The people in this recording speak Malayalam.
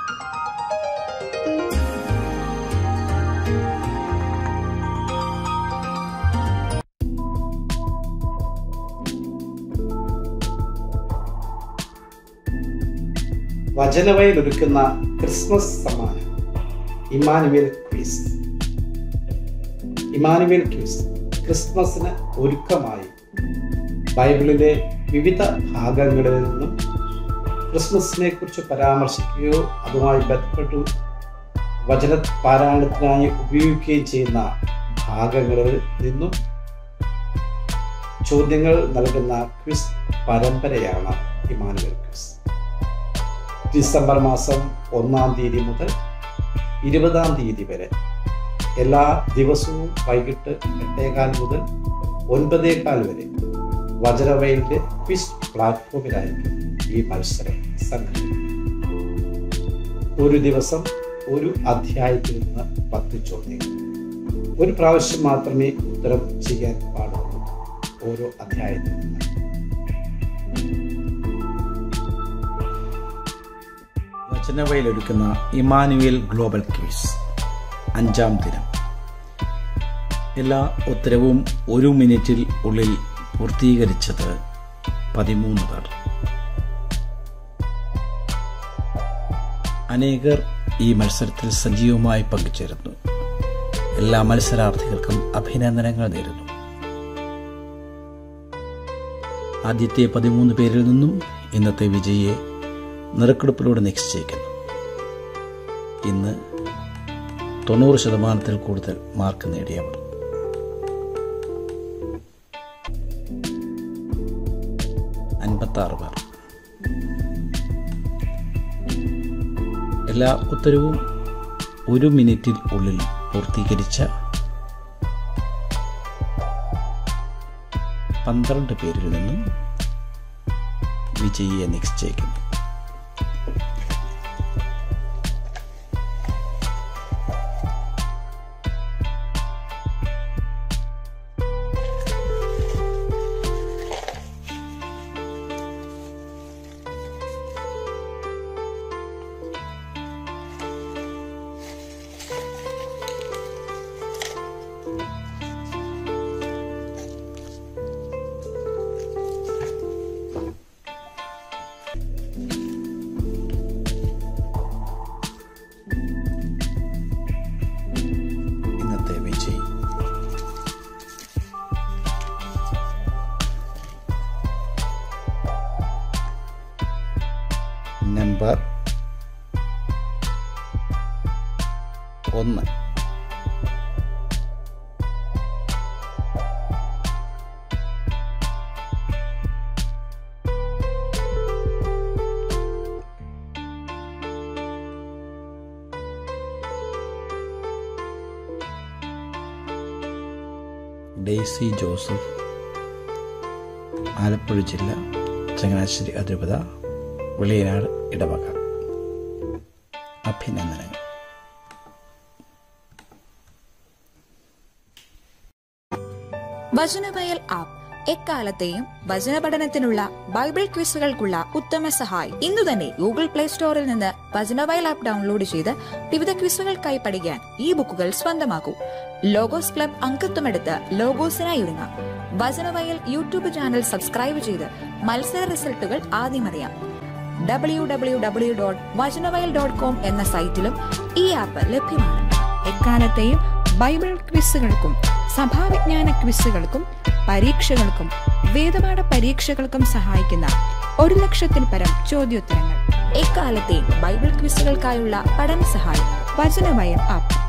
വചനവയിൽ ഒരുക്കുന്ന ക്രിസ്മസ് സമ്മാനം ഇമാനുവേൽ ക്വിസ് ഇമാനുവേൽ ക്വിസ് ക്രിസ്മസിന് ഒരുക്കമായി ബൈബിളിലെ വിവിധ ഭാഗങ്ങളിൽ നിന്നും ക്രിസ്മസിനെ കുറിച്ച് പരാമർശിക്കുകയോ അതുമായി ബന്ധപ്പെട്ടു വചന പാരായണത്തിനായി ഉപയോഗിക്കുകയും ചെയ്യുന്ന ഭാഗങ്ങളിൽ നിന്നും ചോദ്യങ്ങൾ നൽകുന്ന ക്വിസ് പരമ്പരയാണ് ഇമാനുവൽ ക്വിസ് ഡിസംബർ മാസം ഒന്നാം തീയതി മുതൽ ഇരുപതാം തീയതി വരെ എല്ലാ ദിവസവും വൈകിട്ട് എട്ടേകാൽ മുതൽ ഒൻപതേകാൽ വരെ വജ്രവയലിൻ്റെ ക്വിസ് പ്ലാറ്റ്ഫോമിലായിരിക്കും ഈ മത്സരം സംഘടിപ്പിക്കുന്നത് ഒരു ദിവസം ഒരു അധ്യായത്തിൽ നിന്ന് പത്ത് ചോദ്യങ്ങൾ ഒരു പ്രാവശ്യം മാത്രമേ ഉത്തരം ചെയ്യാൻ പാടുള്ളൂ ഓരോ അധ്യായത്തിൽ നിന്ന് വചനവയിലൊരുക്കുന്ന ഇമാനുവേൽ ഗ്ലോബൽ ക്വിസ് അഞ്ചാം ദിനം എല്ലാ ഉത്തരവും ഒരു മിനിറ്റിൽ ഉള്ളിൽ പൂർത്തീകരിച്ചത് പതിമൂന്ന് പേർ അനേകർ ഈ മത്സരത്തിൽ സജീവമായി പങ്കുചേരുന്നു എല്ലാ മത്സരാർത്ഥികൾക്കും അഭിനന്ദനങ്ങൾ നേരുന്നു ആദ്യത്തെ പതിമൂന്ന് പേരിൽ നിന്നും ഇന്നത്തെ വിജയിയെ നിറക്കെടുപ്പിലൂടെ നിശ്ചയിക്കുന്നു ഇന്ന് തൊണ്ണൂറ് ശതമാനത്തിൽ കൂടുതൽ മാർക്ക് നേടിയവർ അൻപത്താറ് പേർ എല്ലാ ഉത്തരവും ഒരു മിനിറ്റിൽ ഉള്ളിൽ പൂർത്തീകരിച്ച പന്ത്രണ്ട് പേരിൽ നിന്നും വിജയിയെ നിശ്ചയിക്കുന്നു ഇന്നത്തെ വിജയി നമ്പർ ഒന്ന് ഡെയ്സി ജോസഫ് ആലപ്പുഴ ജില്ല ചങ്ങനാശ്ശേരി അതിരൂപത വെളിയനാട് ഇടവക അഭിനന്ദനങ്ങൾ വചനവയൽ ആപ്പ് എക്കാലത്തെയും വചന പഠനത്തിനുള്ള ബൈബിൾ ക്വിസുകൾക്കുള്ള ഉത്തമ സഹായി ഇന്നു തന്നെ ഗൂഗിൾ പ്ലേ സ്റ്റോറിൽ നിന്ന് വചനവയൽ ആപ്പ് ഡൗൺലോഡ് ചെയ്ത് വിവിധ ക്വിസുകൾക്കായി പഠിക്കാൻ ഈ ബുക്കുകൾ സ്വന്തമാക്കൂ ലോഗോസ് ക്ലബ് അംഗത്വമെടുത്ത് ലോഗോസിനായി ഒരുങ്ങാം വചനവയൽ യൂട്യൂബ് ചാനൽ സബ്സ്ക്രൈബ് ചെയ്ത് മത്സര റിസൾട്ടുകൾ ആദ്യം അറിയാം W W W dot Vachanavayal dot com എന്ന സൈറ്റിലും ഈ ആപ്പ് ലഭ്യമാണ് എക്കാലത്തെയും ബൈബിൾ ക്വിസുകൾക്കും സഭാവിജ്ഞാന ക്വിസുകൾക്കും പരീക്ഷകൾക്കും വേദപാഠ പരീക്ഷകൾക്കും സഹായിക്കുന്ന ഒരു ലക്ഷത്തിൽ പരം ചോദ്യോത്തരങ്ങൾ എക്കാലത്തെയും ബൈബിൾ ക്വിസുകൾക്കായുള്ള പഠന സഹായം വചനവയൽ ആപ്പ്